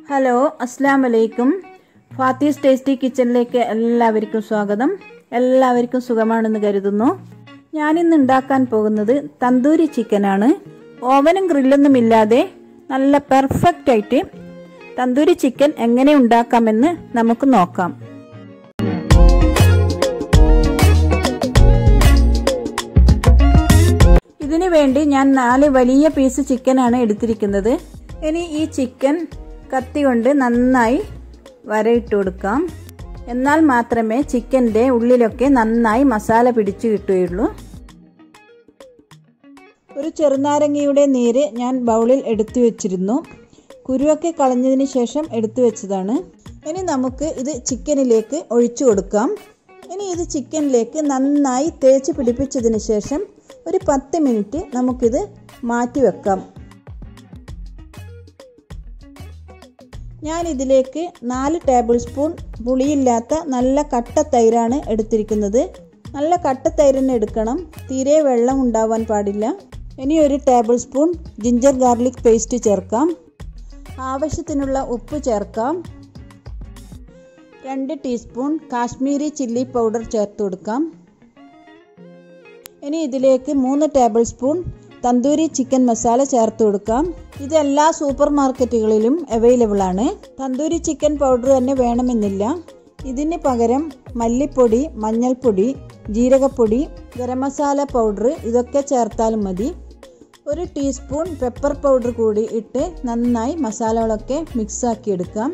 hello അസ്സാം വലൈക്കും Fathi's tasty കിച്ചണിലേക്ക് എല്ലാവർക്കും സ്വാഗതം എല്ലാവർക്കും സുഖമാണെന്ന് കരുതുന്നു ഞാനിന്ന് ഉണ്ടാക്കാൻ പോകുന്നത് തന്തൂരി ചിക്കനാണ് ഓവനും ഗ്രില്ലൊന്നും ഇല്ലാതെ നല്ല പെർഫെക്റ്റ് ആയിട്ട് തന്തൂരി ചിക്കൻ എങ്ങനെ ഉണ്ടാക്കാമെന്ന് നമുക്ക് നോക്കാം ഇതിനു വേണ്ടി ഞാൻ നാല് വലിയ പീസ് ചിക്കനാണ് എടുത്തിരിക്കുന്നത് ഇനി ഈ ചിക്കൻ കത്തി കൊണ്ട് നന്നായി വരയിട്ട് കൊടുക്കാം എന്നാൽ മാത്രമേ ചിക്കൻ്റെ ഉള്ളിലൊക്കെ നന്നായി മസാല പിടിച്ചു കിട്ടുകയുള്ളൂ ഒരു ചെറുനാരങ്ങയുടെ നീര് ഞാൻ ബൗളിൽ എടുത്തു വെച്ചിരുന്നു കുരുവൊക്കെ കളഞ്ഞതിന് ശേഷം എടുത്തു വെച്ചതാണ് ഇനി നമുക്ക് ഇത് ചിക്കനിലേക്ക് ഒഴിച്ചു കൊടുക്കാം ഇനി ഇത് ചിക്കനിലേക്ക് നന്നായി തേച്ച് പിടിപ്പിച്ചതിന് ശേഷം ഒരു പത്ത് മിനിറ്റ് നമുക്കിത് മാറ്റി വെക്കാം ഞാൻ ഇതിലേക്ക് നാല് ടേബിൾ സ്പൂൺ പുളിയില്ലാത്ത നല്ല കട്ട തൈരാണ് എടുത്തിരിക്കുന്നത് നല്ല കട്ട തൈരിന് എടുക്കണം തീരെ വെള്ളം ഉണ്ടാവാൻ പാടില്ല ഇനി ഒരു tablespoon ginger garlic paste ചേർക്കാം ആവശ്യത്തിനുള്ള ഉപ്പ് ചേർക്കാം രണ്ട് ടീസ്പൂൺ കാശ്മീരി ചില്ലി പൗഡർ ചേർത്ത് കൊടുക്കാം ഇനി ഇതിലേക്ക് മൂന്ന് tablespoon tandoori chicken masala ചേർത്ത് കൊടുക്കാം ഇത് എല്ലാ സൂപ്പർ മാർക്കറ്റുകളിലും അവൈലബിൾ ആണ് തന്തൂരി ചിക്കൻ പൗഡർ തന്നെ വേണമെന്നില്ല ഇതിന് പകരം മല്ലിപ്പൊടി മഞ്ഞൾപ്പൊടി ജീരകപ്പൊടി ഗരം മസാല പൗഡർ ഇതൊക്കെ ചേർത്താലും മതി ഒരു ടീസ്പൂൺ പെപ്പർ പൗഡർ കൂടി ഇട്ട് നന്നായി മസാലകളൊക്കെ മിക്സാക്കി എടുക്കാം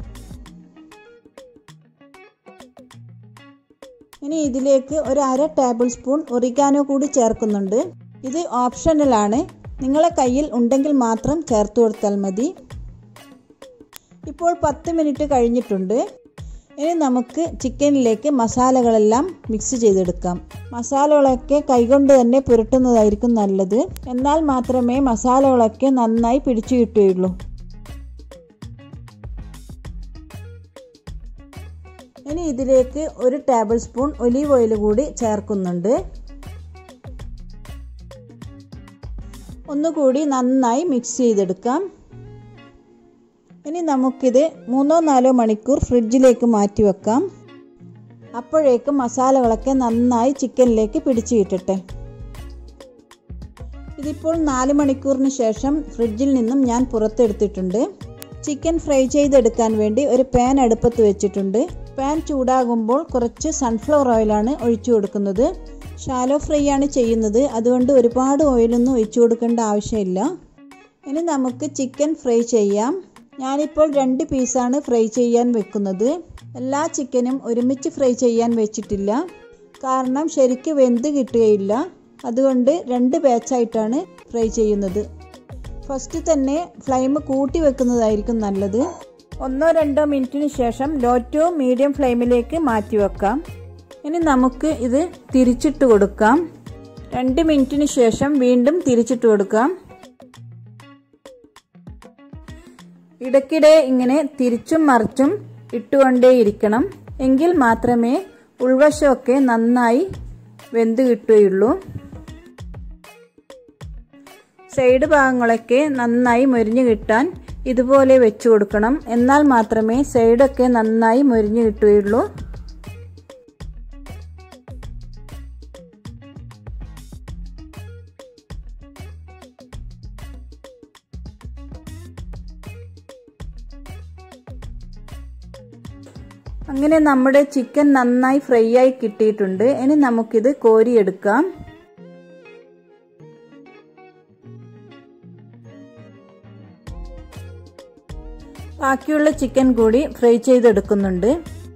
ഇനി ഇതിലേക്ക് ഒരു അര ടേബിൾ സ്പൂൺ ഒറിഗാനോ കൂടി ചേർക്കുന്നുണ്ട് ഇത് ഓപ്ഷണലാണ് നിങ്ങളെ കയ്യിൽ ഉണ്ടെങ്കിൽ മാത്രം ചേർത്ത് കൊടുത്താൽ മതി ഇപ്പോൾ പത്ത് മിനിറ്റ് കഴിഞ്ഞിട്ടുണ്ട് ഇനി നമുക്ക് ചിക്കനിലേക്ക് മസാലകളെല്ലാം മിക്സ് ചെയ്തെടുക്കാം മസാലകളൊക്കെ കൈകൊണ്ട് തന്നെ പുരട്ടുന്നതായിരിക്കും നല്ലത് എന്നാൽ മാത്രമേ മസാലകളൊക്കെ നന്നായി പിടിച്ചു കിട്ടുകയുള്ളൂ ഇനി ഇതിലേക്ക് ഒരു ടേബിൾ സ്പൂൺ ഒലീവ് ഓയിൽ കൂടി ചേർക്കുന്നുണ്ട് ഒന്നുകൂടി നന്നായി മിക്സ് ചെയ്തെടുക്കാം ഇനി നമുക്കിത് മൂന്നോ നാലോ മണിക്കൂർ ഫ്രിഡ്ജിലേക്ക് മാറ്റി വെക്കാം അപ്പോഴേക്കും മസാലകളൊക്കെ നന്നായി ചിക്കനിലേക്ക് പിടിച്ചു കിട്ടട്ടെ ഇതിപ്പോൾ നാല് മണിക്കൂറിന് ശേഷം ഫ്രിഡ്ജിൽ നിന്നും ഞാൻ പുറത്തെടുത്തിട്ടുണ്ട് ചിക്കൻ ഫ്രൈ ചെയ്തെടുക്കാൻ വേണ്ടി ഒരു പാൻ അടുപ്പത്ത് വെച്ചിട്ടുണ്ട് പാൻ ചൂടാകുമ്പോൾ കുറച്ച് സൺഫ്ലവർ ഓയിലാണ് ഒഴിച്ചു കൊടുക്കുന്നത് ഷാലോ ഫ്രൈ ആണ് ചെയ്യുന്നത് അതുകൊണ്ട് ഒരുപാട് ഓയിലൊന്നും ഒഴിച്ചു കൊടുക്കേണ്ട ആവശ്യമില്ല ഇനി നമുക്ക് ചിക്കൻ ഫ്രൈ ചെയ്യാം ഞാനിപ്പോൾ രണ്ട് പീസാണ് ഫ്രൈ ചെയ്യാൻ വെക്കുന്നത് എല്ലാ ചിക്കനും ഒരുമിച്ച് ഫ്രൈ ചെയ്യാൻ വെച്ചിട്ടില്ല കാരണം ശരിക്ക് വെന്ത് കിട്ടുകയില്ല അതുകൊണ്ട് രണ്ട് ബാച്ചായിട്ടാണ് ഫ്രൈ ചെയ്യുന്നത് ഫസ്റ്റ് തന്നെ ഫ്ലെയിം കൂട്ടി വെക്കുന്നതായിരിക്കും നല്ലത് ഒന്നോ രണ്ടോ മിനിറ്റിന് ശേഷം ലോ ടു മീഡിയം ഫ്ലെയിമിലേക്ക് മാറ്റി വെക്കാം ഇനി നമുക്ക് ഇത് തിരിച്ചിട്ട് കൊടുക്കാം രണ്ട് മിനിറ്റിന് ശേഷം വീണ്ടും തിരിച്ചിട്ട് കൊടുക്കാം ഇടയ്ക്കിടെ ഇങ്ങനെ തിരിച്ചും മറിച്ചും ഇട്ടുകൊണ്ടേയിരിക്കണം എങ്കിൽ മാത്രമേ ഉൾവശമൊക്കെ നന്നായി വെന്ത് കിട്ടുകയുള്ളൂ സൈഡ് ഭാഗങ്ങളൊക്കെ നന്നായി മൊരിഞ്ഞു കിട്ടാൻ ഇതുപോലെ വെച്ച് കൊടുക്കണം എന്നാൽ മാത്രമേ സൈഡൊക്കെ നന്നായി മൊരിഞ്ഞു കിട്ടുകയുള്ളൂ അങ്ങനെ നമ്മുടെ ചിക്കൻ നന്നായി ഫ്രൈ ആയി കിട്ടിയിട്ടുണ്ട് ഇനി നമുക്കിത് കോരിയെടുക്കാം ബാക്കിയുള്ള ചിക്കൻ കൂടി ഫ്രൈ ചെയ്തെടുക്കുന്നുണ്ട്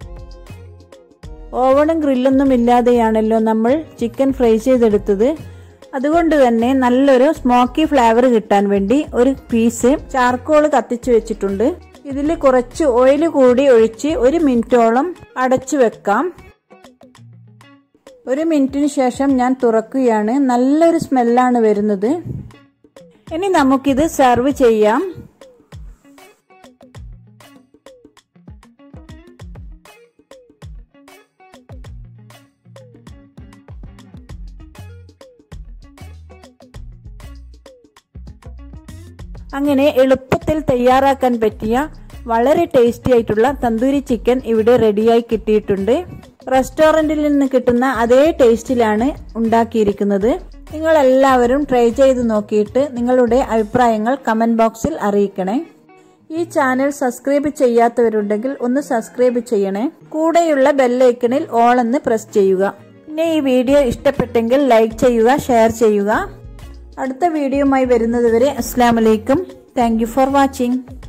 ഓവണും ഗ്രില്ലൊന്നും ഇല്ലാതെയാണല്ലോ നമ്മൾ ചിക്കൻ ഫ്രൈ ചെയ്തെടുത്തത് അതുകൊണ്ട് തന്നെ നല്ലൊരു സ്മോക്കി ഫ്ലേവർ കിട്ടാൻ വേണ്ടി ഒരു പീസ് ചാർക്കോൾ കത്തിച്ചു വെച്ചിട്ടുണ്ട് ഇതിൽ കുറച്ച് ഓയിൽ കൂടി ഒഴിച്ച് ഒരു മിനിറ്റോളം അടച്ചു വെക്കാം ഒരു മിനിറ്റിന് ശേഷം ഞാൻ തുറക്കുകയാണ് നല്ലൊരു സ്മെല്ലാണ് വരുന്നത് ഇനി നമുക്കിത് സെർവ് ചെയ്യാം അങ്ങനെ എളുപ്പത്തിൽ തയ്യാറാക്കാൻ പറ്റിയ വളരെ ടേസ്റ്റി ആയിട്ടുള്ള തന്തൂരി ചിക്കൻ ഇവിടെ റെഡിയായി കിട്ടിയിട്ടുണ്ട് റെസ്റ്റോറൻറ്റിൽ നിന്ന് കിട്ടുന്ന അതേ ടേസ്റ്റിലാണ് ഉണ്ടാക്കിയിരിക്കുന്നത് നിങ്ങൾ എല്ലാവരും ട്രൈ ചെയ്ത് നോക്കിയിട്ട് നിങ്ങളുടെ അഭിപ്രായങ്ങൾ കമൻറ്റ് ബോക്സിൽ അറിയിക്കണേ ഈ ചാനൽ സബ്സ്ക്രൈബ് ചെയ്യാത്തവരുണ്ടെങ്കിൽ ഒന്ന് സബ്സ്ക്രൈബ് ചെയ്യണേ കൂടെയുള്ള ബെല്ലൈക്കണിൽ ഓൾ എന്ന് പ്രസ് ചെയ്യുക പിന്നെ ഈ വീഡിയോ ഇഷ്ടപ്പെട്ടെങ്കിൽ ലൈക്ക് ചെയ്യുക ഷെയർ ചെയ്യുക അടുത്ത വീഡിയോയുമായി വരുന്നതുവരെ അസ്സാം വലൈക്കും താങ്ക് ഫോർ വാച്ചിങ്